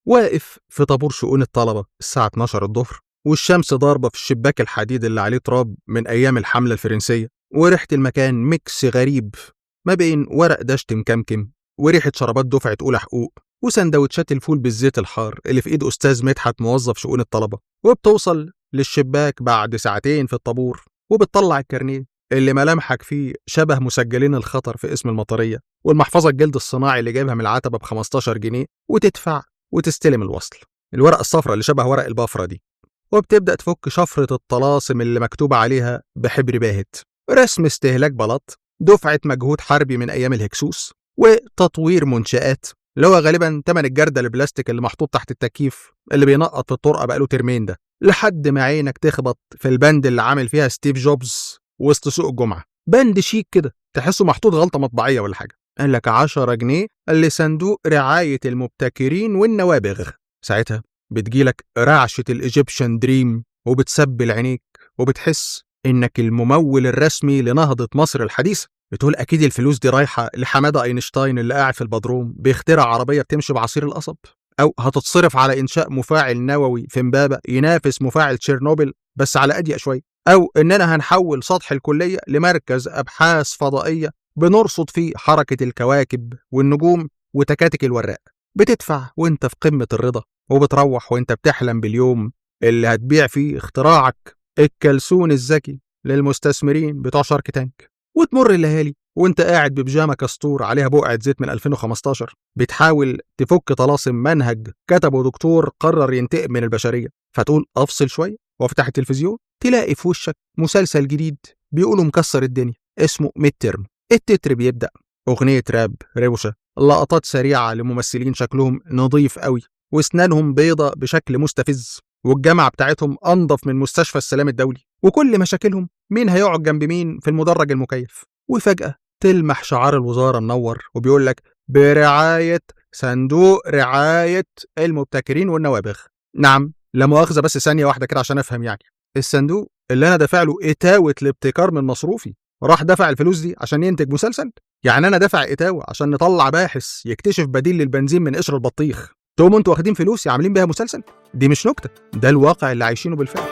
واقف في طابور شؤون الطلبة الساعة 12 الظهر والشمس ضاربة في الشباك الحديد اللي عليه تراب من أيام الحملة الفرنسية وريحة المكان ميكس غريب ما بين ورق دشت مكمكم وريحة شرابات دفعة أولى حقوق وسندوتشات الفول بالزيت الحار اللي في إيد أستاذ مدحت موظف شؤون الطلبة وبتوصل للشباك بعد ساعتين في الطابور وبتطلع الكارنيه اللي ملامحك فيه شبه مسجلين الخطر في اسم المطرية والمحفظة الجلد الصناعي اللي جايبها من العتبة ب 15 جنيه وتدفع وتستلم الوصل الورقة الصفراء اللي شبه ورق البفرة دي وبتبدأ تفك شفرة الطلاسم اللي مكتوب عليها بحبر باهت رسم استهلاك بلاط دفعة مجهود حربي من أيام الهكسوس وتطوير منشآت اللي هو غالبا تمن الجردة البلاستيك اللي محطوط تحت التكييف اللي بينقط في الطرقة بقاله ترمين ده لحد ما عينك تخبط في البند اللي عامل فيها ستيف جوبز وسط سوق الجمعة بند شيك كده تحسه محطوط غلطة مطبعية ولا حاجة قال لك 10 جنيه لصندوق رعاية المبتكرين والنوابغ ساعتها بتجيلك رعشة الإيجيبشن دريم وبتسبل عينيك وبتحس إنك الممول الرسمي لنهضة مصر الحديثة بتقول أكيد الفلوس دي رايحة لحمادة أينشتاين اللي قاعد في البدروم بيخترع عربية بتمشي بعصير القصب أو هتتصرف على إنشاء مفاعل نووي في إمبابة ينافس مفاعل تشيرنوبل بس على أضيق شوية أو إننا هنحول سطح الكلية لمركز أبحاث فضائية بنرصد فيه حركة الكواكب والنجوم وتكاتك الوراق بتدفع وانت في قمة الرضا وبتروح وانت بتحلم باليوم اللي هتبيع فيه اختراعك الكلسون الذكي للمستثمرين بتوع شارك تانك وتمر الليالي وانت قاعد ببيجامه كستور عليها بقعه زيت من 2015 بتحاول تفك طلاسم منهج كتبه دكتور قرر ينتقم من البشريه فتقول افصل شويه وافتح التلفزيون تلاقي في وشك مسلسل جديد بيقولوا مكسر الدنيا اسمه ميد ترم التتر بيبدا اغنيه راب روشه لقطات سريعه لممثلين شكلهم نظيف قوي واسنانهم بيضة بشكل مستفز والجامعة بتاعتهم أنظف من مستشفى السلام الدولي وكل مشاكلهم مين هيقعد جنب مين في المدرج المكيف وفجأة تلمح شعار الوزارة منور وبيقول لك برعاية صندوق رعاية المبتكرين والنوابغ نعم لا مؤاخذة بس ثانية واحدة كده عشان أفهم يعني الصندوق اللي أنا دافع له إتاوة الابتكار من مصروفي راح دفع الفلوس دي عشان ينتج مسلسل يعني أنا دافع إتاوة عشان نطلع باحث يكتشف بديل للبنزين من قشر البطيخ تقوموا انتوا واخدين فلوسي عاملين بيها مسلسل دي مش نكته ده الواقع اللي عايشينه بالفعل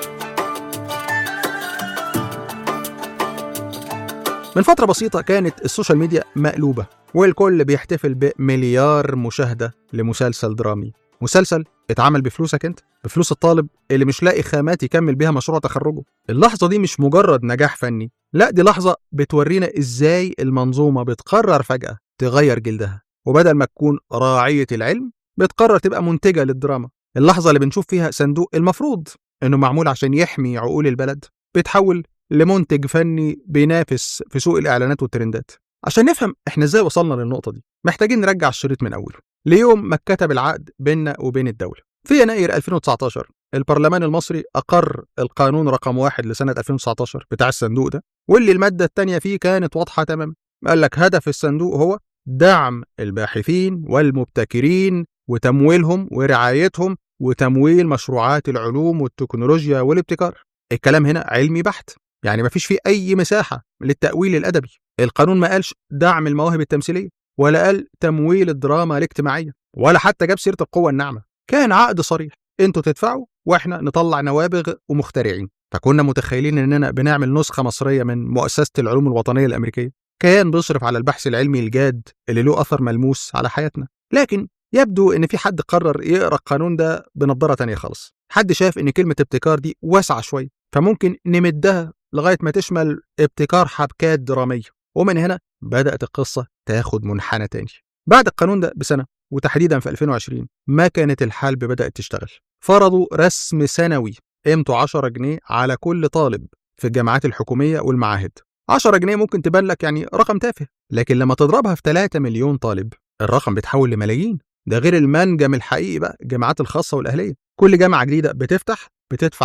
من فترة بسيطة كانت السوشيال ميديا مقلوبة والكل بيحتفل بمليار مشاهدة لمسلسل درامي مسلسل اتعمل بفلوسك انت بفلوس الطالب اللي مش لاقي خامات يكمل بيها مشروع تخرجه اللحظة دي مش مجرد نجاح فني لا دي لحظة بتورينا ازاي المنظومة بتقرر فجأة تغير جلدها وبدل ما تكون راعية العلم بتقرر تبقى منتجة للدراما اللحظة اللي بنشوف فيها صندوق المفروض إنه معمول عشان يحمي عقول البلد بيتحول لمنتج فني بينافس في سوق الإعلانات والترندات عشان نفهم إحنا إزاي وصلنا للنقطة دي محتاجين نرجع الشريط من أوله ليوم ما اتكتب العقد بيننا وبين الدولة في يناير 2019 البرلمان المصري أقر القانون رقم واحد لسنة 2019 بتاع الصندوق ده واللي المادة التانية فيه كانت واضحة تماما قال لك هدف الصندوق هو دعم الباحثين والمبتكرين وتمويلهم ورعايتهم وتمويل مشروعات العلوم والتكنولوجيا والابتكار الكلام هنا علمي بحت يعني مفيش فيه أي مساحة للتأويل الأدبي القانون ما قالش دعم المواهب التمثيلية ولا قال تمويل الدراما الاجتماعية ولا حتى جاب سيرة القوة الناعمة كان عقد صريح انتوا تدفعوا واحنا نطلع نوابغ ومخترعين فكنا متخيلين اننا بنعمل نسخة مصرية من مؤسسة العلوم الوطنية الأمريكية كيان بيصرف على البحث العلمي الجاد اللي له أثر ملموس على حياتنا لكن يبدو ان في حد قرر يقرا القانون ده بنظاره تانية خالص حد شاف ان كلمه ابتكار دي واسعه شويه فممكن نمدها لغايه ما تشمل ابتكار حبكات دراميه ومن هنا بدات القصه تاخد منحنى تاني بعد القانون ده بسنه وتحديدا في 2020 ما كانت الحلب بدات تشتغل فرضوا رسم سنوي قيمته 10 جنيه على كل طالب في الجامعات الحكوميه والمعاهد 10 جنيه ممكن تبان لك يعني رقم تافه لكن لما تضربها في 3 مليون طالب الرقم بيتحول لملايين ده غير المنجم الحقيقي بقى الجامعات الخاصة والأهلية كل جامعة جديدة بتفتح بتدفع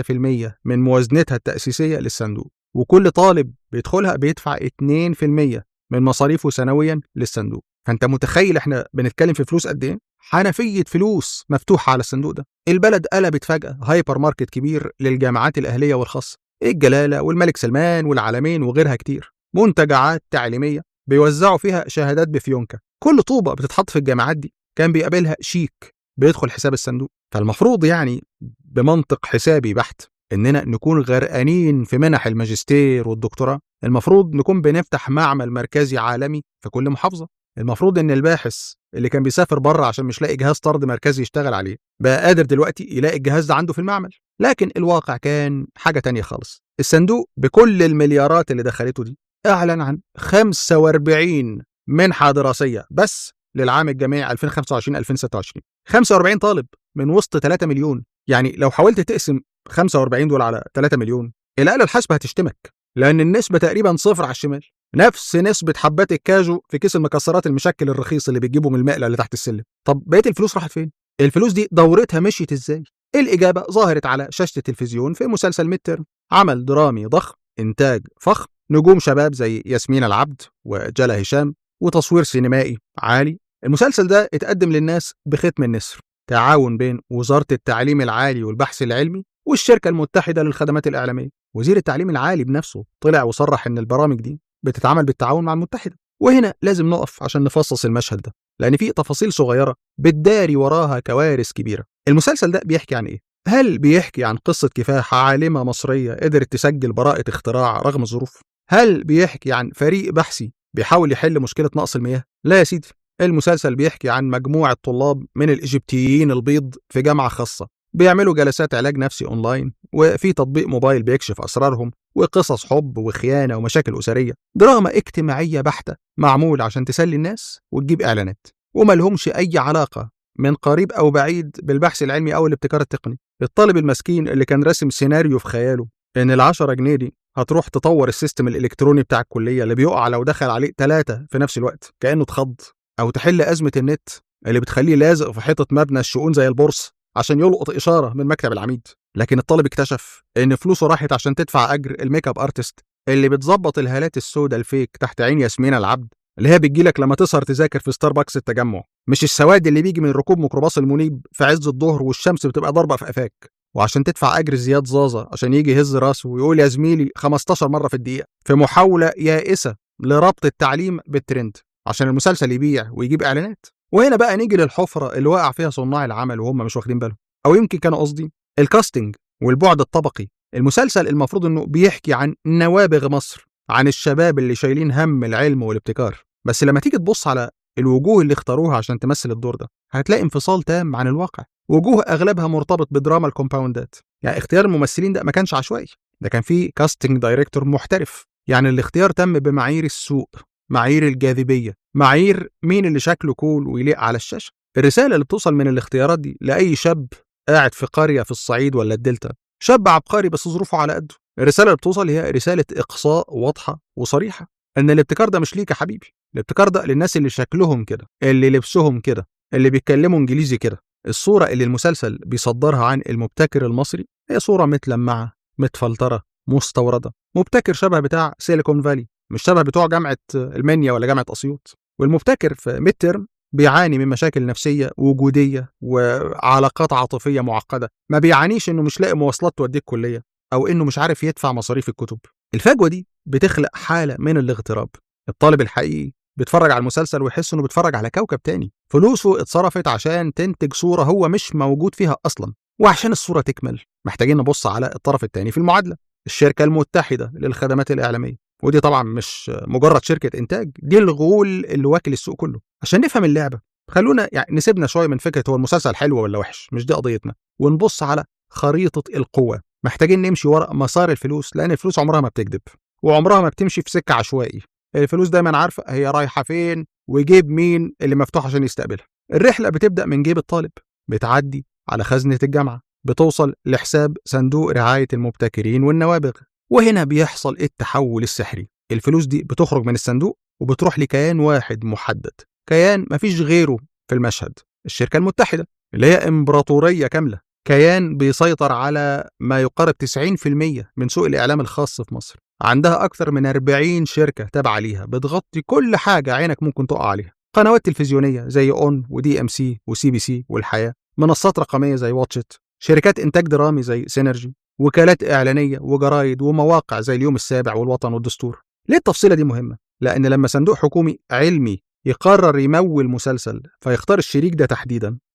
5% من موازنتها التأسيسية للصندوق وكل طالب بيدخلها بيدفع 2% من مصاريفه سنويا للصندوق فانت متخيل احنا بنتكلم في فلوس قد ايه حنفية فلوس مفتوحة على الصندوق ده البلد قلبت فجأة هايبر ماركت كبير للجامعات الأهلية والخاصة الجلالة والملك سلمان والعالمين وغيرها كتير منتجعات تعليمية بيوزعوا فيها شهادات بفيونكة كل طوبة بتتحط في الجامعات دي كان بيقابلها شيك بيدخل حساب الصندوق فالمفروض يعني بمنطق حسابي بحت اننا نكون غرقانين في منح الماجستير والدكتوراه المفروض نكون بنفتح معمل مركزي عالمي في كل محافظه المفروض ان الباحث اللي كان بيسافر بره عشان مش لاقي جهاز طرد مركزي يشتغل عليه بقى قادر دلوقتي يلاقي الجهاز ده عنده في المعمل لكن الواقع كان حاجه تانية خالص الصندوق بكل المليارات اللي دخلته دي اعلن عن 45 منحه دراسيه بس للعام الجامعي 2025 2026 45 طالب من وسط 3 مليون يعني لو حاولت تقسم 45 دول على 3 مليون الآلة الحاسبة هتشتمك لأن النسبة تقريبا صفر على الشمال نفس نسبة حبات الكاجو في كيس المكسرات المشكل الرخيص اللي بتجيبه من المقلة اللي تحت السلم طب بقية الفلوس راحت فين؟ الفلوس دي دورتها مشيت ازاي؟ الإجابة ظهرت على شاشة التلفزيون في مسلسل ميد عمل درامي ضخم إنتاج فخم نجوم شباب زي ياسمين العبد وجلا هشام وتصوير سينمائي عالي المسلسل ده اتقدم للناس بختم النسر تعاون بين وزارة التعليم العالي والبحث العلمي والشركة المتحدة للخدمات الإعلامية وزير التعليم العالي بنفسه طلع وصرح إن البرامج دي بتتعمل بالتعاون مع المتحدة وهنا لازم نقف عشان نفصص المشهد ده لأن في تفاصيل صغيرة بتداري وراها كوارث كبيرة المسلسل ده بيحكي عن إيه؟ هل بيحكي عن قصة كفاح عالمة مصرية قدرت تسجل براءة اختراع رغم الظروف؟ هل بيحكي عن فريق بحثي بيحاول يحل مشكلة نقص المياه؟ لا يا سيدي المسلسل بيحكي عن مجموعة طلاب من الإيجيبتيين البيض في جامعة خاصة بيعملوا جلسات علاج نفسي أونلاين وفي تطبيق موبايل بيكشف أسرارهم وقصص حب وخيانة ومشاكل أسرية دراما اجتماعية بحتة معمول عشان تسلي الناس وتجيب إعلانات وما لهمش أي علاقة من قريب أو بعيد بالبحث العلمي أو الابتكار التقني الطالب المسكين اللي كان راسم سيناريو في خياله إن العشرة جنيه دي هتروح تطور السيستم الإلكتروني بتاع الكلية اللي بيقع لو دخل عليه ثلاثة في نفس الوقت كأنه اتخض أو تحل أزمة النت اللي بتخليه لازق في حيطة مبنى الشؤون زي البورصة عشان يلقط إشارة من مكتب العميد لكن الطالب اكتشف إن فلوسه راحت عشان تدفع أجر الميك اب ارتست اللي بتظبط الهالات السوداء الفيك تحت عين ياسمين العبد اللي هي بتجيلك لما تسهر تذاكر في ستاربكس التجمع مش السواد اللي بيجي من ركوب ميكروباص المنيب في عز الظهر والشمس بتبقى ضاربه في قفاك وعشان تدفع اجر زياد زازا عشان يجي يهز راسه ويقول يا زميلي 15 مره في الدقيقه في محاوله يائسه لربط التعليم بالترند عشان المسلسل يبيع ويجيب اعلانات وهنا بقى نيجي للحفره اللي وقع فيها صناع العمل وهم مش واخدين بالهم او يمكن كانوا قصدي الكاستنج والبعد الطبقي المسلسل المفروض انه بيحكي عن نوابغ مصر عن الشباب اللي شايلين هم العلم والابتكار بس لما تيجي تبص على الوجوه اللي اختاروها عشان تمثل الدور ده هتلاقي انفصال تام عن الواقع وجوه اغلبها مرتبط بدراما الكومباوندات يعني اختيار الممثلين ده ما كانش عشوائي ده كان فيه كاستنج دايركتور محترف يعني الاختيار تم بمعايير السوق معايير الجاذبيه معايير مين اللي شكله كول ويليق على الشاشه الرساله اللي بتوصل من الاختيارات دي لاي شاب قاعد في قريه في الصعيد ولا الدلتا شاب عبقري بس ظروفه على قده الرساله اللي بتوصل هي رساله اقصاء واضحه وصريحه ان الابتكار ده مش ليك يا حبيبي الابتكار ده للناس اللي شكلهم كده اللي لبسهم كده اللي بيتكلموا انجليزي كده الصوره اللي المسلسل بيصدرها عن المبتكر المصري هي صوره متلمعه متفلتره مستورده مبتكر شبه بتاع سيليكون فالي مش شبه بتوع جامعه المنيا ولا جامعه اسيوط والمبتكر في ميد ترم بيعاني من مشاكل نفسية وجودية وعلاقات عاطفية معقدة ما بيعانيش انه مش لاقي مواصلات توديه الكلية او انه مش عارف يدفع مصاريف الكتب الفجوة دي بتخلق حالة من الاغتراب الطالب الحقيقي بيتفرج على المسلسل ويحس انه بيتفرج على كوكب تاني فلوسه اتصرفت عشان تنتج صورة هو مش موجود فيها اصلا وعشان الصورة تكمل محتاجين نبص على الطرف التاني في المعادلة الشركة المتحدة للخدمات الإعلامية ودي طبعا مش مجرد شركة إنتاج دي الغول اللي واكل السوق كله عشان نفهم اللعبة خلونا يعني نسيبنا شوية من فكرة هو المسلسل حلو ولا وحش مش دي قضيتنا ونبص على خريطة القوة محتاجين نمشي ورا مسار الفلوس لأن الفلوس عمرها ما بتكذب وعمرها ما بتمشي في سكة عشوائي الفلوس دايما عارفة هي رايحة فين وجيب مين اللي مفتوح عشان يستقبلها الرحلة بتبدأ من جيب الطالب بتعدي على خزنة الجامعة بتوصل لحساب صندوق رعاية المبتكرين والنوابغ وهنا بيحصل التحول السحري الفلوس دي بتخرج من الصندوق وبتروح لكيان واحد محدد كيان مفيش غيره في المشهد الشركة المتحدة اللي هي إمبراطورية كاملة كيان بيسيطر على ما يقارب 90% من سوق الإعلام الخاص في مصر عندها أكثر من 40 شركة تابعة ليها بتغطي كل حاجة عينك ممكن تقع عليها قنوات تلفزيونية زي أون ودي أم سي وسي بي سي والحياة منصات رقمية زي واتشت شركات إنتاج درامي زي سينرجي وكالات إعلانية وجرايد ومواقع زي اليوم السابع والوطن والدستور ليه التفصيلة دي مهمة؟ لأن لما صندوق حكومي علمي يقرر يمول مسلسل فيختار الشريك ده تحديدا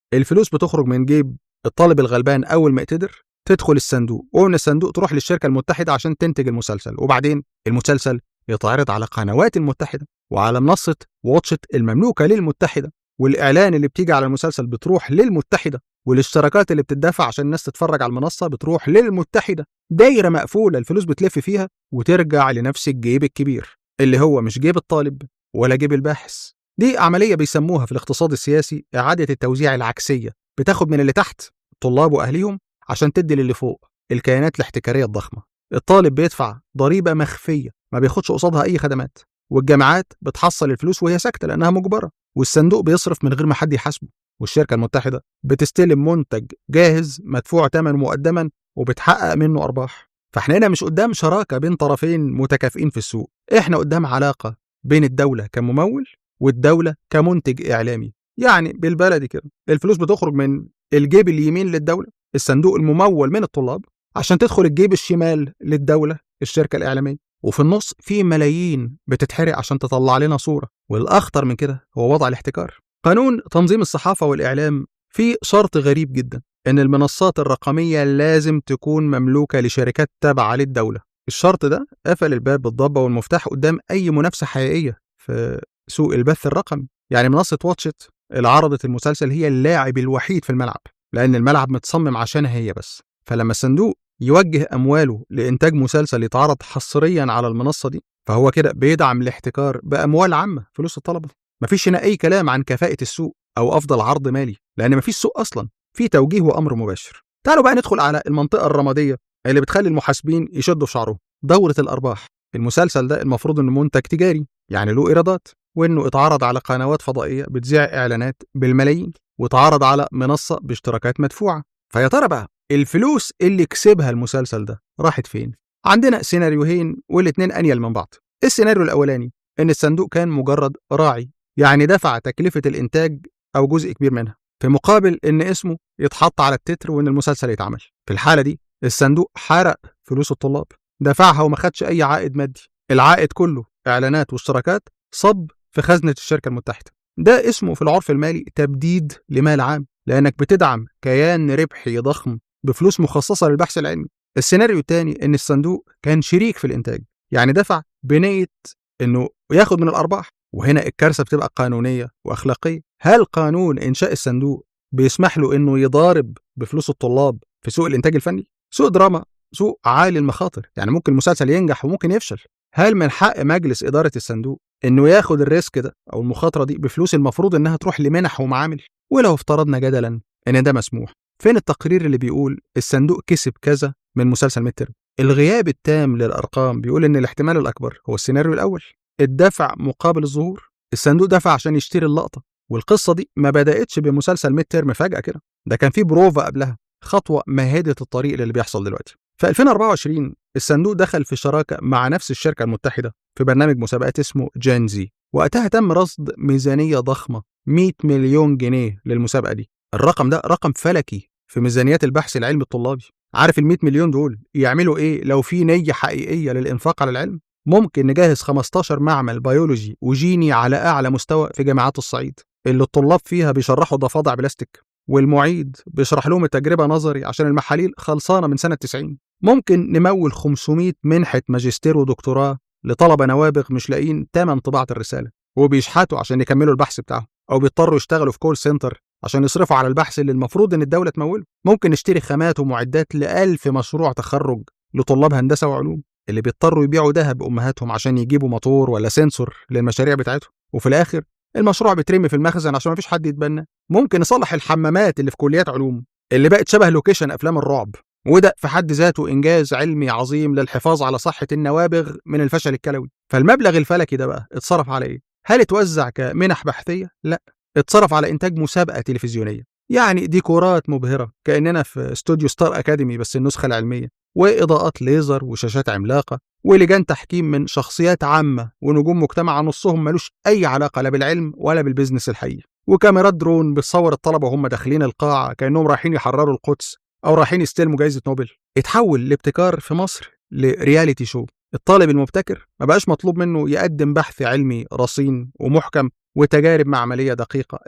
الفلوس بتخرج من جيب الطالب الغلبان اول ما يقتدر تدخل الصندوق ومن الصندوق تروح للشركه المتحده عشان تنتج المسلسل وبعدين المسلسل يتعرض على قنوات المتحده وعلى منصه واتشت المملوكه للمتحده والاعلان اللي بتيجي على المسلسل بتروح للمتحده والاشتراكات اللي بتدفع عشان الناس تتفرج على المنصه بتروح للمتحده دايره مقفوله الفلوس بتلف فيها وترجع لنفس الجيب الكبير اللي هو مش جيب الطالب ولا جيب الباحث دي عمليه بيسموها في الاقتصاد السياسي اعاده التوزيع العكسيه بتاخد من اللي تحت الطلاب واهليهم عشان تدي للي فوق الكيانات الاحتكاريه الضخمه الطالب بيدفع ضريبه مخفيه ما بياخدش قصادها اي خدمات والجامعات بتحصل الفلوس وهي ساكته لانها مجبره والصندوق بيصرف من غير ما حد يحاسبه والشركه المتحده بتستلم منتج جاهز مدفوع ثمنه مقدما وبتحقق منه ارباح فاحنا هنا مش قدام شراكه بين طرفين متكافئين في السوق احنا قدام علاقه بين الدوله كممول والدوله كمنتج اعلامي يعني بالبلدي كده الفلوس بتخرج من الجيب اليمين للدوله الصندوق الممول من الطلاب عشان تدخل الجيب الشمال للدوله الشركه الاعلاميه وفي النص في ملايين بتتحرق عشان تطلع لنا صوره والاخطر من كده هو وضع الاحتكار قانون تنظيم الصحافه والاعلام فيه شرط غريب جدا ان المنصات الرقميه لازم تكون مملوكه لشركات تابعه للدوله الشرط ده قفل الباب بالضبه والمفتاح قدام اي منافسه حقيقيه في سوق البث الرقمي يعني منصه واتشت اللي عرضت المسلسل هي اللاعب الوحيد في الملعب لان الملعب متصمم عشانها هي بس فلما الصندوق يوجه امواله لانتاج مسلسل يتعرض حصريا على المنصه دي فهو كده بيدعم الاحتكار باموال عامه فلوس الطلبه مفيش هنا اي كلام عن كفاءه السوق او افضل عرض مالي لان مفيش سوق اصلا في توجيه وامر مباشر تعالوا بقى ندخل على المنطقه الرماديه اللي بتخلي المحاسبين يشدوا في شعرهم دوره الارباح المسلسل ده المفروض انه منتج تجاري يعني له ايرادات وانه اتعرض على قنوات فضائيه بتذيع اعلانات بالملايين واتعرض على منصه باشتراكات مدفوعه فيا ترى بقى الفلوس اللي كسبها المسلسل ده راحت فين عندنا سيناريوهين والاتنين انيل من بعض السيناريو الاولاني ان الصندوق كان مجرد راعي يعني دفع تكلفه الانتاج او جزء كبير منها في مقابل ان اسمه يتحط على التتر وان المسلسل يتعمل في الحاله دي الصندوق حرق فلوس الطلاب دفعها وما خدش اي عائد مادي العائد كله اعلانات واشتراكات صب في خزنه الشركه المتحده ده اسمه في العرف المالي تبديد لمال عام لانك بتدعم كيان ربحي ضخم بفلوس مخصصه للبحث العلمي السيناريو الثاني ان الصندوق كان شريك في الانتاج يعني دفع بنيه انه ياخد من الارباح وهنا الكارثه بتبقى قانونيه واخلاقيه هل قانون انشاء الصندوق بيسمح له انه يضارب بفلوس الطلاب في سوق الانتاج الفني سوق دراما سوق عالي المخاطر يعني ممكن المسلسل ينجح وممكن يفشل هل من حق مجلس اداره الصندوق انه ياخد الريسك ده او المخاطره دي بفلوس المفروض انها تروح لمنح ومعامل ولو افترضنا جدلا ان ده مسموح فين التقرير اللي بيقول الصندوق كسب كذا من مسلسل متر الغياب التام للارقام بيقول ان الاحتمال الاكبر هو السيناريو الاول الدفع مقابل الظهور الصندوق دفع عشان يشتري اللقطه والقصه دي ما بداتش بمسلسل ميد ترم فجاه كده ده كان في بروفا قبلها خطوه مهاده الطريق للي بيحصل دلوقتي في 2024 الصندوق دخل في شراكه مع نفس الشركه المتحده في برنامج مسابقات اسمه جانزي وقتها تم رصد ميزانيه ضخمه 100 مليون جنيه للمسابقه دي الرقم ده رقم فلكي في ميزانيات البحث العلمي الطلابي عارف ال 100 مليون دول يعملوا ايه لو في نيه حقيقيه للانفاق على العلم ممكن نجهز 15 معمل بيولوجي وجيني على اعلى مستوى في جامعات الصعيد اللي الطلاب فيها بيشرحوا ضفادع بلاستيك والمعيد بيشرح لهم التجربه نظري عشان المحاليل خلصانه من سنه 90 ممكن نمول 500 منحه ماجستير ودكتوراه لطلبه نوابغ مش لاقيين تمن طباعه الرساله وبيشحتوا عشان يكملوا البحث بتاعهم او بيضطروا يشتغلوا في كول سنتر عشان يصرفوا على البحث اللي المفروض ان الدوله تموله ممكن نشتري خامات ومعدات ل 1000 مشروع تخرج لطلاب هندسه وعلوم اللي بيضطروا يبيعوا ذهب امهاتهم عشان يجيبوا موتور ولا سنسور للمشاريع بتاعتهم وفي الاخر المشروع بيترمي في المخزن عشان مفيش حد يتبنى ممكن نصلح الحمامات اللي في كليات علوم اللي بقت شبه لوكيشن افلام الرعب وده في حد ذاته انجاز علمي عظيم للحفاظ على صحه النوابغ من الفشل الكلوي فالمبلغ الفلكي ده بقى اتصرف على ايه هل اتوزع كمنح بحثيه لا اتصرف على انتاج مسابقه تلفزيونيه يعني ديكورات مبهره كاننا في استوديو ستار اكاديمي بس النسخه العلميه واضاءات ليزر وشاشات عملاقه ولجان تحكيم من شخصيات عامه ونجوم مجتمع نصهم ملوش اي علاقه لا بالعلم ولا بالبزنس الحقيقي وكاميرات درون بتصور الطلبه وهم داخلين القاعه كانهم رايحين يحرروا القدس او رايحين يستلموا جائزه نوبل اتحول الابتكار في مصر لرياليتي شو الطالب المبتكر ما بقاش مطلوب منه يقدم بحث علمي رصين ومحكم وتجارب معمليه دقيقه لا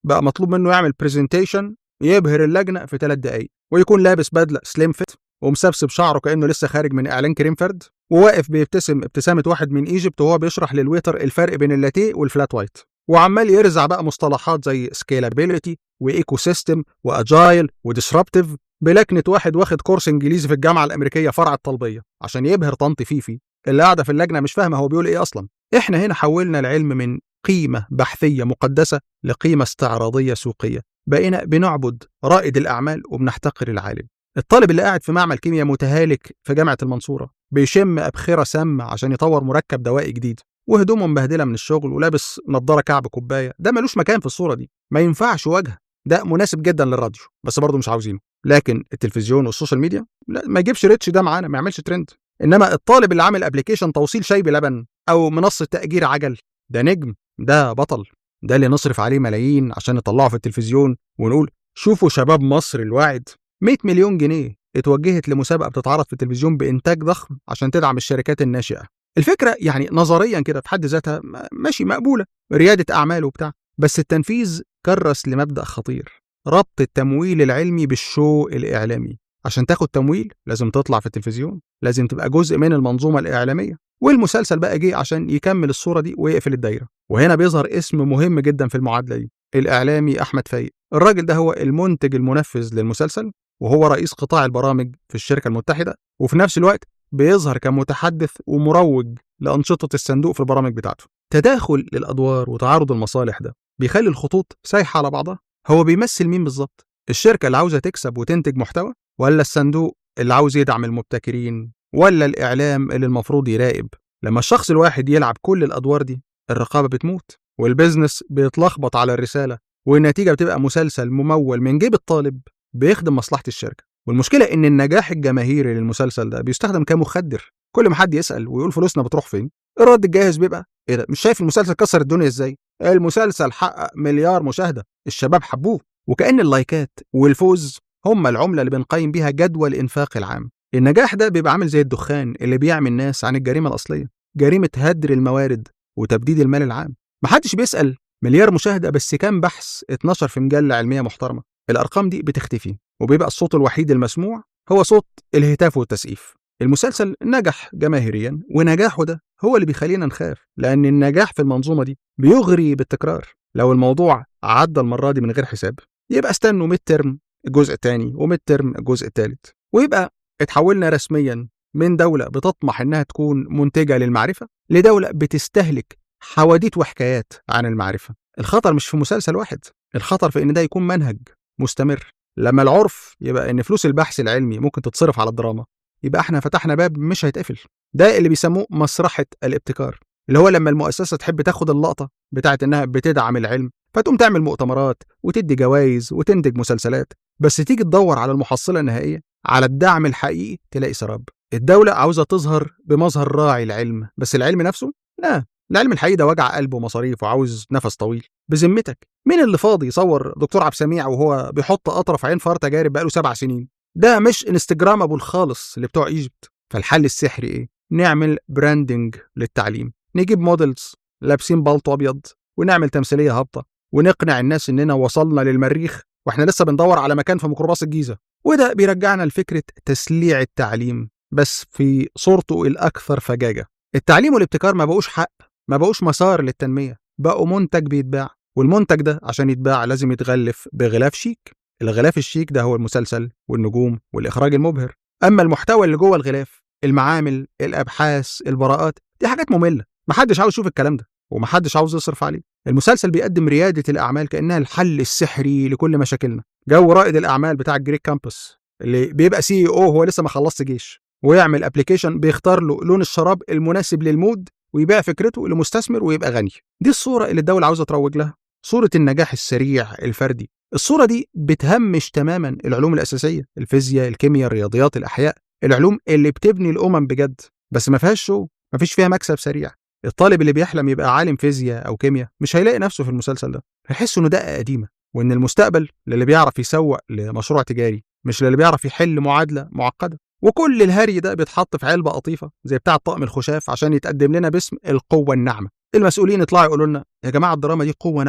بقى مطلوب منه يعمل برزنتيشن يبهر اللجنه في ثلاث دقايق ويكون لابس بدله سليم فيت ومسبسب شعره كانه لسه خارج من اعلان كريم فرد وواقف بيبتسم ابتسامه واحد من ايجيبت وهو بيشرح للويتر الفرق بين اللاتيه والفلات وايت وعمال يرزع بقى مصطلحات زي سكيلابيلتي وايكو سيستم واجايل وديسربتيف بلكنه واحد واخد كورس انجليزي في الجامعه الامريكيه فرع الطلبيه عشان يبهر طنط فيفي اللي قاعده في اللجنه مش فاهمه هو بيقول ايه اصلا احنا هنا حولنا العلم من قيمه بحثيه مقدسه لقيمه استعراضيه سوقيه بقينا بنعبد رائد الاعمال وبنحتقر العالم الطالب اللي قاعد في معمل كيمياء متهالك في جامعه المنصوره بيشم ابخره سامه عشان يطور مركب دوائي جديد وهدومه مبهدله من الشغل ولابس نضاره كعب كوبايه ده ملوش مكان في الصوره دي ما ينفعش وجه ده مناسب جدا للراديو بس برضه مش عاوزينه لكن التلفزيون والسوشيال ميديا لا ما يجيبش ريتش ده معانا ما يعملش ترند انما الطالب اللي عامل ابلكيشن توصيل شاي بلبن او منصه تاجير عجل ده نجم ده بطل ده اللي نصرف عليه ملايين عشان نطلعه في التلفزيون ونقول شوفوا شباب مصر الواعد 100 مليون جنيه اتوجهت لمسابقه بتتعرض في التلفزيون بانتاج ضخم عشان تدعم الشركات الناشئه الفكره يعني نظريا كده في حد ذاتها ماشي مقبوله رياده اعمال وبتاع بس التنفيذ كرس لمبدا خطير ربط التمويل العلمي بالشو الاعلامي عشان تاخد تمويل لازم تطلع في التلفزيون لازم تبقى جزء من المنظومه الاعلاميه والمسلسل بقى جه عشان يكمل الصوره دي ويقفل الدايره وهنا بيظهر اسم مهم جدا في المعادله دي الاعلامي احمد فايق الراجل ده هو المنتج المنفذ للمسلسل وهو رئيس قطاع البرامج في الشركه المتحده وفي نفس الوقت بيظهر كمتحدث ومروج لانشطه الصندوق في البرامج بتاعته تداخل للادوار وتعارض المصالح ده بيخلي الخطوط سايحه على بعضها هو بيمثل مين بالظبط الشركه اللي عاوزه تكسب وتنتج محتوى ولا الصندوق اللي عاوز يدعم المبتكرين ولا الاعلام اللي المفروض يراقب لما الشخص الواحد يلعب كل الادوار دي الرقابه بتموت والبيزنس بيتلخبط على الرساله والنتيجه بتبقى مسلسل ممول من جيب الطالب بيخدم مصلحه الشركه والمشكله ان النجاح الجماهيري للمسلسل ده بيستخدم كمخدر كل ما حد يسال ويقول فلوسنا بتروح فين الرد الجاهز بيبقى ايه ده مش شايف المسلسل كسر الدنيا ازاي المسلسل حقق مليار مشاهده الشباب حبوه وكأن اللايكات والفوز هم العملة اللي بنقيم بيها جدول الإنفاق العام النجاح ده بيبقى عامل زي الدخان اللي بيعمي الناس عن الجريمة الأصلية جريمة هدر الموارد وتبديد المال العام محدش بيسأل مليار مشاهدة بس كام بحث اتنشر في مجلة علمية محترمة الأرقام دي بتختفي وبيبقى الصوت الوحيد المسموع هو صوت الهتاف والتسقيف المسلسل نجح جماهيريا ونجاحه ده هو اللي بيخلينا نخاف لأن النجاح في المنظومة دي بيغري بالتكرار لو الموضوع عدى المرة دي من غير حساب يبقى استنوا ميد ترم الجزء الثاني وميد ترم الجزء الثالث ويبقى اتحولنا رسميا من دولة بتطمح إنها تكون منتجة للمعرفة لدولة بتستهلك حواديت وحكايات عن المعرفة الخطر مش في مسلسل واحد الخطر في إن ده يكون منهج مستمر لما العرف يبقى إن فلوس البحث العلمي ممكن تتصرف على الدراما يبقى احنا فتحنا باب مش هيتقفل ده اللي بيسموه مسرحة الابتكار اللي هو لما المؤسسة تحب تاخد اللقطة بتاعت إنها بتدعم العلم فتقوم تعمل مؤتمرات وتدي جوائز وتنتج مسلسلات بس تيجي تدور على المحصلة النهائية على الدعم الحقيقي تلاقي سراب الدولة عاوزة تظهر بمظهر راعي العلم بس العلم نفسه لا العلم الحقيقي ده وجع قلب ومصاريف وعاوز نفس طويل بذمتك مين اللي فاضي يصور دكتور عبد السميع وهو بيحط اطرف عين فار تجارب بقاله سبع سنين ده مش انستجرامابل خالص اللي بتوع ايجيبت فالحل السحري ايه نعمل براندنج للتعليم نجيب موديلز لابسين بالطو ابيض ونعمل تمثيليه هابطه ونقنع الناس اننا وصلنا للمريخ واحنا لسه بندور على مكان في ميكروباص الجيزه وده بيرجعنا لفكره تسليع التعليم بس في صورته الاكثر فجاجه التعليم والابتكار ما بقوش حق ما بقوش مسار للتنميه بقوا منتج بيتباع والمنتج ده عشان يتباع لازم يتغلف بغلاف شيك الغلاف الشيك ده هو المسلسل والنجوم والاخراج المبهر اما المحتوى اللي جوه الغلاف المعامل الابحاث البراءات دي حاجات ممله محدش عاوز يشوف الكلام ده ومحدش عاوز يصرف عليه المسلسل بيقدم ريادة الأعمال كأنها الحل السحري لكل مشاكلنا جو رائد الأعمال بتاع الجريك كامبس اللي بيبقى سي او هو لسه ما خلصش جيش ويعمل ابلكيشن بيختار له لون الشراب المناسب للمود ويبيع فكرته لمستثمر ويبقى غني دي الصورة اللي الدولة عاوزة تروج لها صورة النجاح السريع الفردي الصورة دي بتهمش تماما العلوم الأساسية الفيزياء الكيمياء الرياضيات الأحياء العلوم اللي بتبني الأمم بجد بس ما فيهاش شو ما فيش فيها مكسب سريع الطالب اللي بيحلم يبقى عالم فيزياء أو كيمياء مش هيلاقي نفسه في المسلسل ده هيحس إنه دقة قديمة وإن المستقبل للي بيعرف يسوق لمشروع تجاري مش للي بيعرف يحل معادلة معقدة وكل الهري ده بيتحط في علبة قطيفة زي بتاع طقم الخشاف عشان يتقدم لنا باسم القوة الناعمة المسؤولين يطلعوا يقولوا لنا يا جماعة الدراما دي قوة ناعمة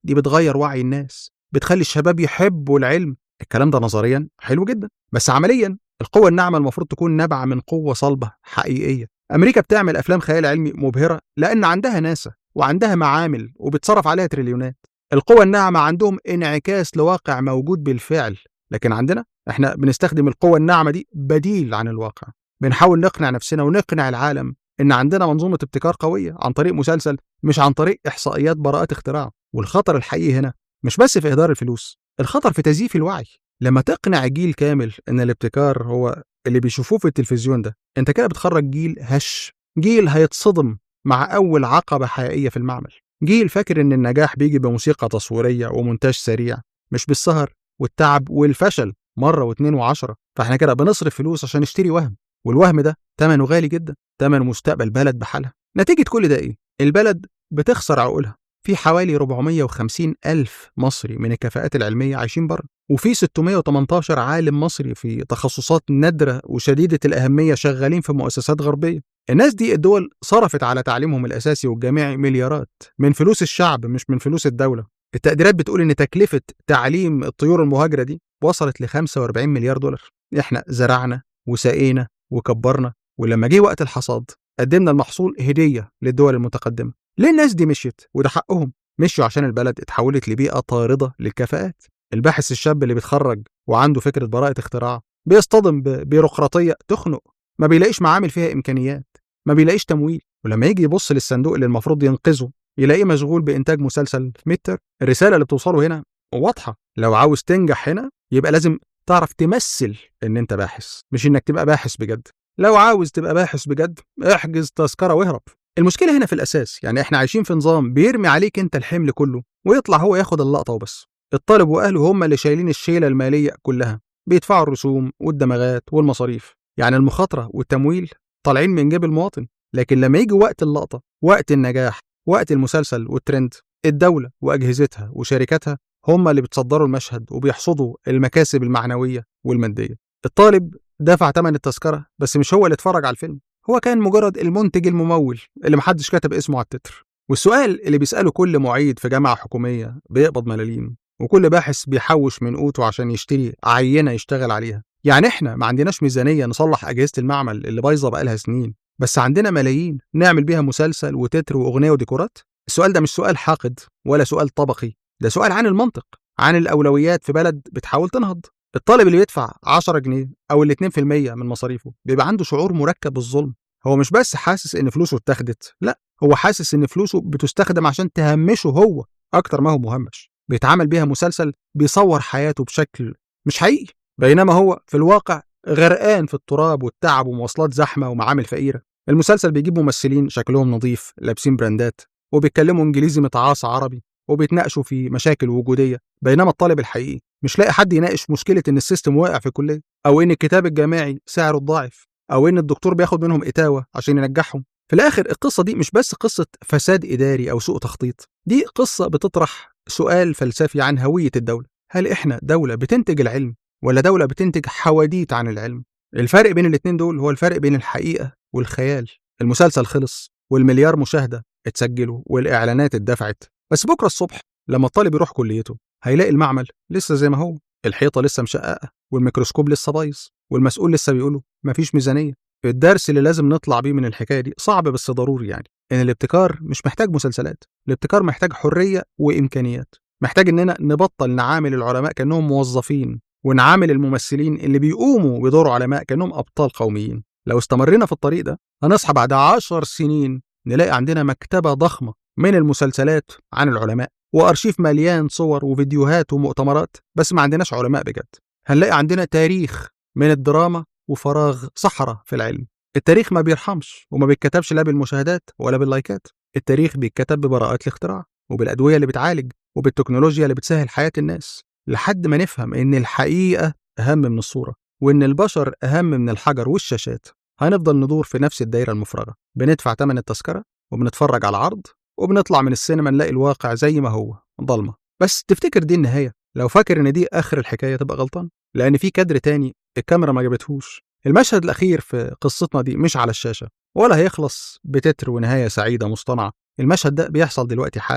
دي بتغير وعي الناس بتخلي الشباب يحبوا العلم الكلام ده نظريا حلو جدا بس عمليا القوة الناعمة المفروض تكون نابعة من قوة صلبة حقيقية أمريكا بتعمل أفلام خيال علمي مبهرة لأن عندها ناسا وعندها معامل وبتصرف عليها تريليونات القوة الناعمة عندهم انعكاس لواقع موجود بالفعل لكن عندنا احنا بنستخدم القوة الناعمة دي بديل عن الواقع بنحاول نقنع نفسنا ونقنع العالم ان عندنا منظومة ابتكار قوية عن طريق مسلسل مش عن طريق احصائيات براءات اختراع والخطر الحقيقي هنا مش بس في اهدار الفلوس الخطر في تزييف الوعي لما تقنع جيل كامل ان الابتكار هو اللي بيشوفوه في التلفزيون ده انت كده بتخرج جيل هش جيل هيتصدم مع اول عقبة حقيقية في المعمل جيل فاكر ان النجاح بيجي بموسيقى تصويرية ومونتاج سريع مش بالسهر والتعب والفشل مرة واتنين وعشرة فاحنا كده بنصرف فلوس عشان نشتري وهم والوهم ده تمنه غالي جدا تمن مستقبل بلد بحالها نتيجة كل ده ايه؟ البلد بتخسر عقولها في حوالي 450 ألف مصري من الكفاءات العلمية عايشين بره وفي 618 عالم مصري في تخصصات نادرة وشديدة الأهمية شغالين في مؤسسات غربية الناس دي الدول صرفت على تعليمهم الأساسي والجامعي مليارات من فلوس الشعب مش من فلوس الدولة التقديرات بتقول إن تكلفة تعليم الطيور المهاجرة دي وصلت ل 45 مليار دولار احنا زرعنا وسقينا وكبرنا ولما جه وقت الحصاد قدمنا المحصول هدية للدول المتقدمة ليه الناس دي مشيت وده حقهم مشوا عشان البلد اتحولت لبيئة طاردة للكفاءات الباحث الشاب اللي بيتخرج وعنده فكرة براءة اختراع بيصطدم ببيروقراطية تخنق ما بيلاقيش معامل فيها إمكانيات ما بيلاقيش تمويل ولما يجي يبص للصندوق اللي المفروض ينقذه يلاقيه مشغول بإنتاج مسلسل متر الرسالة اللي بتوصله هنا واضحة لو عاوز تنجح هنا يبقى لازم تعرف تمثل ان انت باحث مش انك تبقى باحث بجد لو عاوز تبقى باحث بجد احجز تذكره واهرب المشكله هنا في الاساس يعني احنا عايشين في نظام بيرمي عليك انت الحمل كله ويطلع هو ياخد اللقطه وبس الطالب واهله هم اللي شايلين الشيله الماليه كلها بيدفعوا الرسوم والدمغات والمصاريف يعني المخاطره والتمويل طالعين من جيب المواطن لكن لما يجي وقت اللقطه وقت النجاح وقت المسلسل والترند الدوله واجهزتها وشركاتها هم اللي بتصدروا المشهد وبيحصدوا المكاسب المعنويه والماديه الطالب دفع ثمن التذكره بس مش هو اللي اتفرج على الفيلم هو كان مجرد المنتج الممول اللي محدش كتب اسمه على التتر والسؤال اللي بيسأله كل معيد في جامعة حكومية بيقبض ملاليم وكل باحث بيحوش من قوته عشان يشتري عينة يشتغل عليها يعني احنا ما عندناش ميزانية نصلح أجهزة المعمل اللي بايظة بقالها سنين بس عندنا ملايين نعمل بيها مسلسل وتتر وأغنية وديكورات السؤال ده مش سؤال حاقد ولا سؤال طبقي ده سؤال عن المنطق عن الأولويات في بلد بتحاول تنهض الطالب اللي بيدفع 10 جنيه او ال 2% من مصاريفه بيبقى عنده شعور مركب بالظلم هو مش بس حاسس ان فلوسه اتاخدت لا هو حاسس ان فلوسه بتستخدم عشان تهمشه هو اكتر ما هو مهمش بيتعامل بيها مسلسل بيصور حياته بشكل مش حقيقي بينما هو في الواقع غرقان في التراب والتعب ومواصلات زحمه ومعامل فقيره المسلسل بيجيب ممثلين شكلهم نظيف لابسين براندات وبيتكلموا انجليزي متعاصى عربي وبيتناقشوا في مشاكل وجوديه بينما الطالب الحقيقي مش لاقي حد يناقش مشكله ان السيستم واقع في الكليه او ان الكتاب الجامعي سعره ضاعف او ان الدكتور بياخد منهم اتاوه عشان ينجحهم في الاخر القصه دي مش بس قصه فساد اداري او سوء تخطيط دي قصه بتطرح سؤال فلسفي عن هويه الدوله هل احنا دوله بتنتج العلم ولا دوله بتنتج حواديت عن العلم الفرق بين الاتنين دول هو الفرق بين الحقيقه والخيال المسلسل خلص والمليار مشاهده اتسجلوا والاعلانات اتدفعت بس بكره الصبح لما الطالب يروح كليته هيلاقي المعمل لسه زي ما هو الحيطه لسه مشققه والميكروسكوب لسه بايظ والمسؤول لسه بيقوله مفيش ميزانيه الدرس اللي لازم نطلع بيه من الحكايه دي صعب بس ضروري يعني ان الابتكار مش محتاج مسلسلات الابتكار محتاج حريه وامكانيات محتاج اننا نبطل نعامل العلماء كانهم موظفين ونعامل الممثلين اللي بيقوموا بدور علماء كانهم ابطال قوميين لو استمرينا في الطريق ده هنصحى بعد عشر سنين نلاقي عندنا مكتبه ضخمه من المسلسلات عن العلماء وارشيف مليان صور وفيديوهات ومؤتمرات بس ما عندناش علماء بجد هنلاقي عندنا تاريخ من الدراما وفراغ صحراء في العلم التاريخ ما بيرحمش وما بيتكتبش لا بالمشاهدات ولا باللايكات التاريخ بيتكتب ببراءات الاختراع وبالادويه اللي بتعالج وبالتكنولوجيا اللي بتسهل حياه الناس لحد ما نفهم ان الحقيقه اهم من الصوره وان البشر اهم من الحجر والشاشات هنفضل ندور في نفس الدايره المفرغه بندفع ثمن التذكره وبنتفرج على العرض وبنطلع من السينما نلاقي الواقع زي ما هو ضلمه بس تفتكر دي النهايه لو فاكر ان دي اخر الحكايه تبقى غلطان لان في كادر تاني الكاميرا ما جابتهوش المشهد الاخير في قصتنا دي مش على الشاشه ولا هيخلص بتتر ونهايه سعيده مصطنعه المشهد ده بيحصل دلوقتي حالا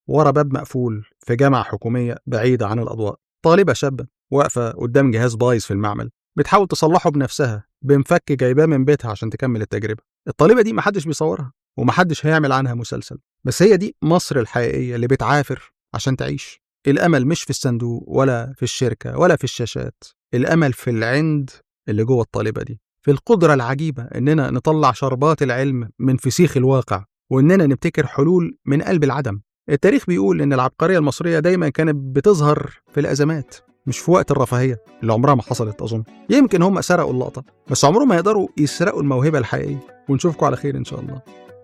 ورا باب مقفول في جامعة حكومية بعيدة عن الأضواء طالبة شابة واقفة قدام جهاز بايظ في المعمل بتحاول تصلحه بنفسها بمفك جايباه من بيتها عشان تكمل التجربة الطالبة دي محدش بيصورها ومحدش هيعمل عنها مسلسل بس هي دي مصر الحقيقية اللي بتعافر عشان تعيش الأمل مش في الصندوق ولا في الشركة ولا في الشاشات الأمل في العند اللي جوه الطالبة دي في القدرة العجيبة إننا نطلع شربات العلم من فسيخ الواقع وإننا نبتكر حلول من قلب العدم التاريخ بيقول إن العبقرية المصرية دايما كانت بتظهر في الأزمات مش في وقت الرفاهية اللي عمرها ما حصلت أظن يمكن هم سرقوا اللقطة بس عمرهم ما يقدروا يسرقوا الموهبة الحقيقية ونشوفكم على خير إن شاء الله